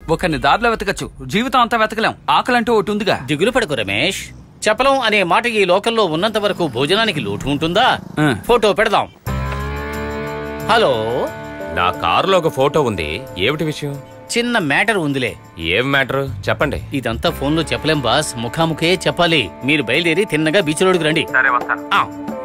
ఒకరిని దారిలో వెతకచ్చు జీవితం అంతా వెతకలేం ఆకలంటూ ఒకటి ఉందిగా దిగులు పడకు రమేష్ చెప్పలం అనే మాట ఈ లోకల్లో ఉన్నంత వరకు భోజనానికి లోటు ఉంటుందా ఆ. ఫోటో పెడదాం హలో నా కారులో ఒక ఫోటో ఉంది ఏమిటి విషయం చిన్న మ్యాటర్ ఉందిలే ఏం మ్యాటర్ చెప్పండి ఇదంతా ఫోన్లో చెప్పలేం బాస్ ముఖాముఖే చెప్పాలి మీరు బయలుదేరి తిన్నగా బీచ్ రోడ్డుకు రండి ఆ.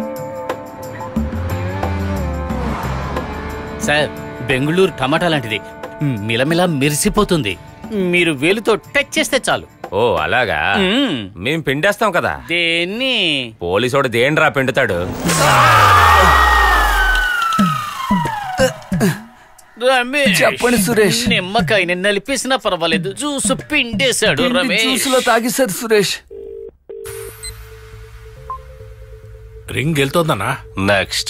సార్ బెంగళూరు టమాటా లాంటిది మిలమిల మెరిసిపోతుంది మీరు వేలుతో టచ్ చేస్తే చాలు ఓ అలాగా మ్మ్. మేం పిండేస్తాం కదా దేన్ని పోలీసోడు దేండ్రా పిండుతాడు రమేష్ చెప్పండి, సురేష్. నిమ్మకాయని నలిపేసినా పర్వాలేదు జ్యూస్ పిండేశాడు రమేష్ జ్యూసులో తాగేశారు సురేష్ రింగ్ వెళ్తోందన్నా నెక్స్ట్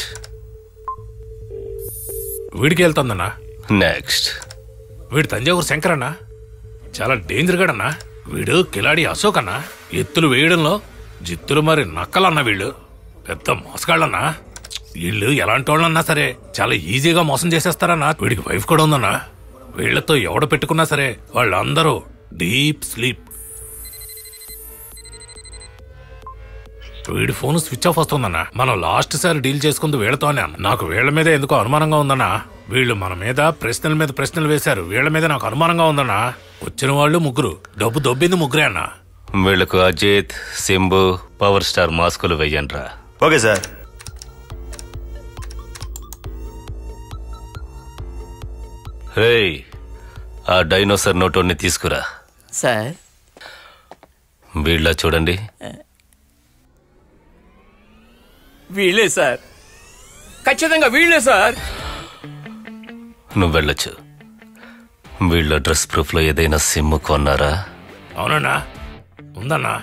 వీడికి వెళ్తోందన్నా నెక్స్ట్ వీడు తంజావూరు శంకర్ అన్నా చాలా డేంజర్ గడన్నా వీడు కిలాడి అశోక్ అన్నా ఎత్తులు వేయడంలో జిత్తులు మరి నక్కలన్నా వీళ్ళు పెద్ద మోసగాళ్ళన్నా వీళ్ళు ఎలాంటి వాళ్ళన్నా సరే చాలా ఈజీగా మోసం చేసేస్తారన్నా వీడికి వైఫ్ కూడా ఉందన్నా వీళ్ళతో ఎవడ పెట్టుకున్నా సరే వాళ్ళందరూ డీప్ స్లీప్ వీడి ఫోన్ స్విచ్ ఆఫ్ వస్తుందన్నా మనం లాస్ట్ సారి డీల్ చేసుకుంది వీళ్ళతోనే అన్న నాకు వీళ్ళ మీద ఎందుకో అనుమానంగా ఉందన్నా వీళ్ళు మన మీద ప్రశ్నల మీద ప్రశ్నలు వేశారు వీళ్ళ మీద నాకు అనుమానంగా ఉందన్నా వచ్చిన వాళ్ళు ముగ్గురు డబ్బు దొబ్బింది ముగ్గురే అన్నా వీళ్ళకు అజిత్ సింబు పవర్ స్టార్ మాస్కులు వెయ్యండ్రా ఓకే సార్ రేయ్ ఆ డైనోసర్ నోటోని తీసుకురా సార్ వీళ్ళ చూడండి వీళ్ళే సార్ ఖచ్చితంగా వీళ్ళే సార్ నువ్వు వెళ్ళొచ్చు వీళ్ళ డ్రెస్ ప్రూఫ్ లో ఏదైనా సిమ్ కొన్నారా అవునన్నా ఉందన్నా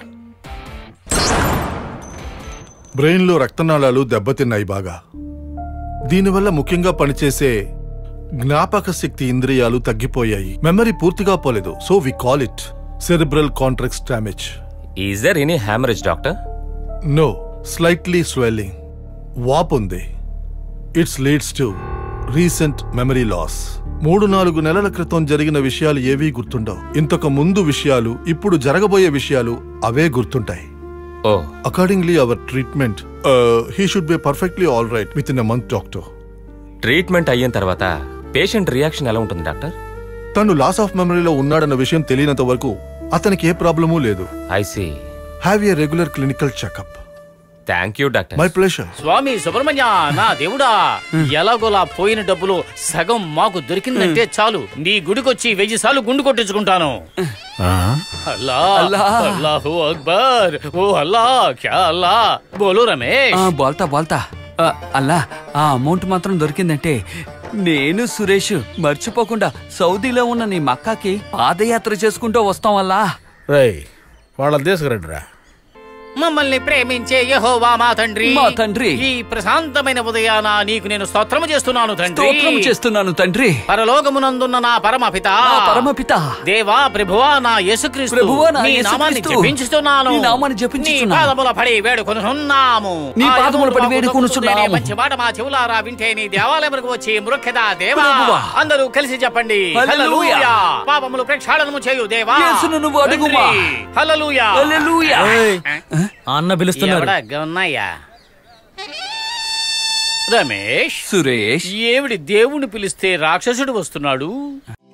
బ్రెయిన్లో రక్తనాళాలు దెబ్బతిన్నాయి బాగా దీనివల్ల ముఖ్యంగా పనిచేసే జ్ఞాపక శక్తి ఇంద్రియాలు తగ్గిపోయాయి మెమరీ పూర్తిగా పోలేదు so we call it cerebral contracts damage is there any haemorrhage doctor no slightly swelling వాప్ ఉంది it's leads to recent memory loss మూడు నాలుగు నెలల క్రితం జరిగిన విషయాలు ఏవీ గుర్తుండవు ఇంతకు ముందు విషయాలు ఇప్పుడు జరగబోయే విషయాలు అవే గుర్తుంటాయి oh accordingly our treatment he should be perfectly all right with in a month doctor treatment అయిన తర్వాత పేషెంట్ రియాక్షన్ ఎలా ఉంటుంది డాక్టర్ తను లాస్ ఆఫ్ మెమరీలో ఉన్నాడన్న విషయం తెలియనంత వరకు అతనికి ఏ ప్రాబ్లమూ లేదు I see have a regular clinical checkup thank you doctor my pleasure Swami Subrahmanya నా దేవుడా ఎలాగోలా పోయిన డబ్బులు సగం మాకు దొరికిందంటే చాలు నీ గుడికొచ్చి వెయ్యి సార్లు గుండు కొట్టించుకుంటాను అల్లా అల్లా. అల్లాహు అక్బర్ ఓ అల్లా క్యా అల్లా బోలు రమేష్ ఆ, బోల్తా బోల్తా ఆ, అల్లా ఆ అమౌంట్ మాత్రం దొరికిందంటే నేను సురేష్ మర్చిపోకుండా సౌదీలో ఉన్న నీ మక్కాకి పాదయాత్ర చేసుకుంటూ వస్తాం అల్లా రై వాళ్ళని తీసుకురండి రా మమ్మల్ని ప్రేమించే యెహోవా మా తండ్రి మా తండ్రి. ఈ ప్రశాంతమైన ఉదయాన నీకు నేను స్తోత్రము చేస్తున్నాను తండ్రి స్తోత్రం చేస్తున్నాను తండ్రి పరలోకమునందున్న నా పరమపిత నా పరమపిత దేవా ప్రభువా నా యేసుక్రీస్తు ప్రభువా నా నీ నామాన్ని యేసుక్రీస్తు. జపించుతున్నాను నీ నామాన్ని జపించుచున్నాను. నీ పాదముల పడి వేడుకొనుచున్నాము నీ ఆ పాదముల పడి యెహోవా వేడుకొనుచున్నాము. దొరుకుతుందేనే మంచి మాట మా చెవులారా వింటే నీ దేవాలయములకు వచ్చి మృఖ్యదా దేవా ప్రభువా. అందరూ కలిసి చెప్పండి హల్లెలూయా. హల్లెలూయా పాపములు ప్రక్షాళనము చేయు దేవా యేసును నువ్వు అడుగుమా. తండ్రి. హల్లెలూయా హల్లెలూయా. అన్న పిలుస్తున్నారు ఎవడా గన్నయ్యా రమేష్ సురేష్ ఏమిడి దేవుణ్ణి పిలిస్తే రాక్షసుడు వస్తున్నాడు